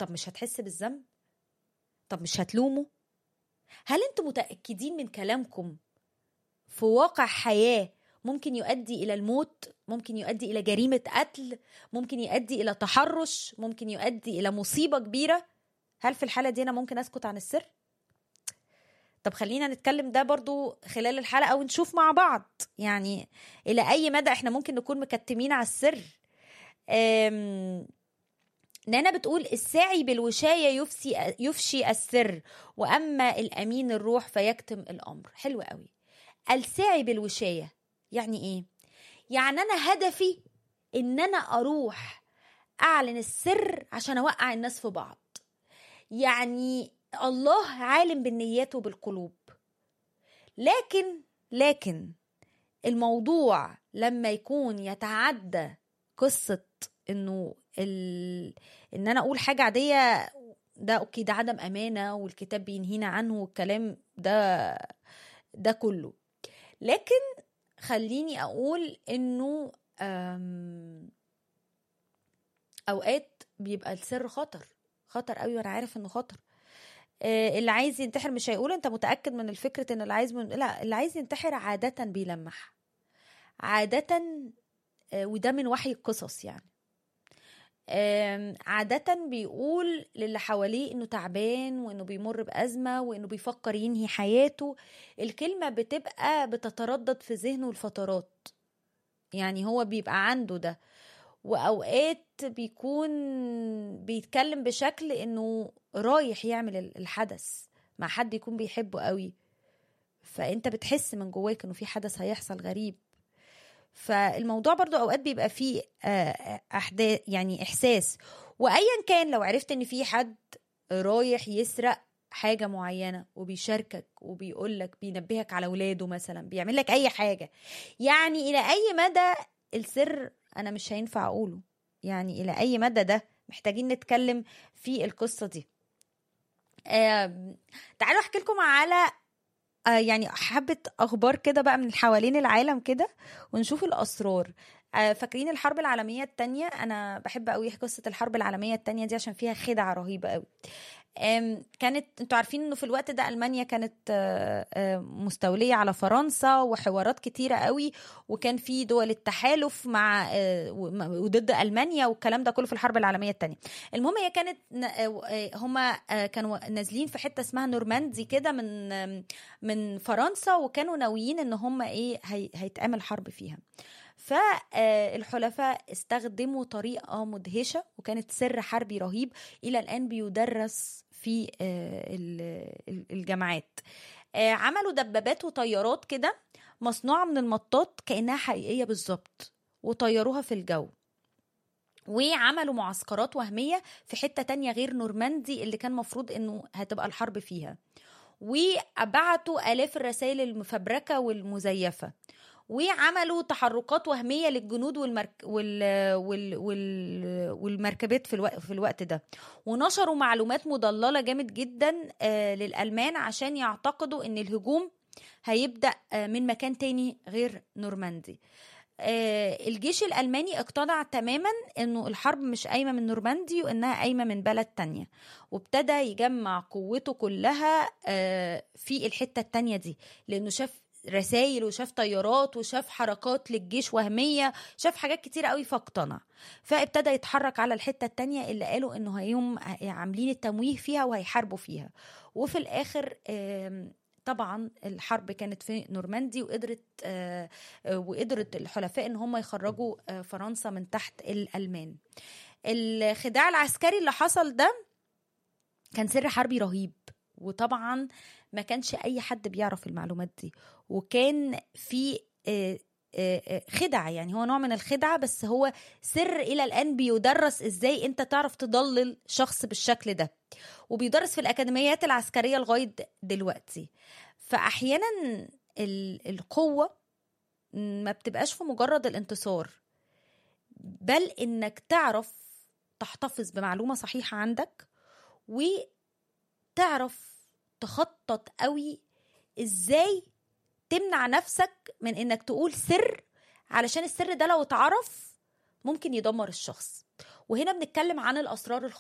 طب مش هتحس بالذنب طب مش هتلومه هل انتم متاكدين من كلامكم في واقع حياه ممكن يؤدي الى الموت ممكن يؤدي الى جريمه قتل ممكن يؤدي الى تحرش ممكن يؤدي الى مصيبه كبيره هل في الحاله دي انا ممكن اسكت عن السر طب خلينا نتكلم ده برضو خلال الحلقه ونشوف مع بعض يعني الى اي مدى احنا ممكن نكون مكتمين على السر أم... نانا بتقول الساعي بالوشايه يفسي يفشي السر واما الامين الروح فيكتم الامر حلو قوي الساعي بالوشايه يعني ايه يعني انا هدفي ان انا اروح اعلن السر عشان اوقع الناس في بعض يعني الله عالم بالنيات وبالقلوب لكن لكن الموضوع لما يكون يتعدى قصه انه ال... ان انا اقول حاجه عاديه ده اوكي ده عدم امانه والكتاب بينهينا عنه والكلام ده ده كله لكن خليني اقول انه أم... اوقات بيبقى السر خطر خطر قوي وانا عارف انه خطر آه اللي عايز ينتحر مش هيقول انت متاكد من الفكره ان اللي عايز من... لا اللي عايز ينتحر عاده بيلمح عاده آه وده من وحي القصص يعني عادة بيقول للي حواليه انه تعبان وانه بيمر بأزمة وانه بيفكر ينهي حياته الكلمة بتبقى بتتردد في ذهنه الفترات يعني هو بيبقى عنده ده وأوقات بيكون بيتكلم بشكل انه رايح يعمل الحدث مع حد يكون بيحبه قوي فانت بتحس من جواك انه في حدث هيحصل غريب فالموضوع برضو اوقات بيبقى فيه احداث يعني احساس وايا كان لو عرفت ان في حد رايح يسرق حاجة معينة وبيشاركك وبيقولك بينبهك على ولاده مثلا بيعمل لك أي حاجة يعني إلى أي مدى السر أنا مش هينفع أقوله يعني إلى أي مدى ده محتاجين نتكلم في القصة دي آه تعالوا أحكي لكم على آه يعني حبة أخبار كده بقى من حوالين العالم كده ونشوف الأسرار آه فاكرين الحرب العالمية التانية أنا بحب قوي قصة الحرب العالمية التانية دي عشان فيها خدعة رهيبة قوي كانت انتوا عارفين انه في الوقت ده المانيا كانت مستوليه على فرنسا وحوارات كتيره قوي وكان في دول التحالف مع وضد المانيا والكلام ده كله في الحرب العالميه الثانيه المهم هي كانت هما كانوا نازلين في حته اسمها نورماندي كده من من فرنسا وكانوا ناويين ان هما ايه هيتعمل حرب فيها فالحلفاء استخدموا طريقة مدهشة وكانت سر حربي رهيب إلى الآن بيدرس في الجامعات عملوا دبابات وطيارات كده مصنوعة من المطاط كأنها حقيقية بالظبط وطيروها في الجو وعملوا معسكرات وهمية في حتة تانية غير نورماندي اللي كان مفروض انه هتبقى الحرب فيها وبعتوا آلاف الرسائل المفبركة والمزيفة وعملوا تحركات وهميه للجنود والمرك... وال... وال... وال... والمركبات في الوقت في الوقت ده ونشروا معلومات مضلله جامد جدا آه للالمان عشان يعتقدوا ان الهجوم هيبدا آه من مكان تاني غير نورماندي آه الجيش الألماني اقتنع تماما أنه الحرب مش قايمة من نورماندي وأنها قايمة من بلد تانية وابتدى يجمع قوته كلها آه في الحتة التانية دي لأنه شاف رسائل وشاف طيارات وشاف حركات للجيش وهمية شاف حاجات كتير قوي فاقتنع فابتدى يتحرك على الحتة التانية اللي قالوا انه هيوم عاملين التمويه فيها وهيحاربوا فيها وفي الاخر طبعا الحرب كانت في نورماندي وقدرت وقدرت الحلفاء ان هم يخرجوا فرنسا من تحت الالمان الخداع العسكري اللي حصل ده كان سر حربي رهيب وطبعا ما كانش اي حد بيعرف المعلومات دي وكان في خدعة يعني هو نوع من الخدعة بس هو سر إلى الآن بيدرس إزاي أنت تعرف تضلل شخص بالشكل ده وبيدرس في الأكاديميات العسكرية لغاية دلوقتي فأحيانا القوة ما بتبقاش في مجرد الانتصار بل إنك تعرف تحتفظ بمعلومة صحيحة عندك وتعرف تخطط قوي ازاي تمنع نفسك من انك تقول سر علشان السر ده لو اتعرف ممكن يدمر الشخص وهنا بنتكلم عن الاسرار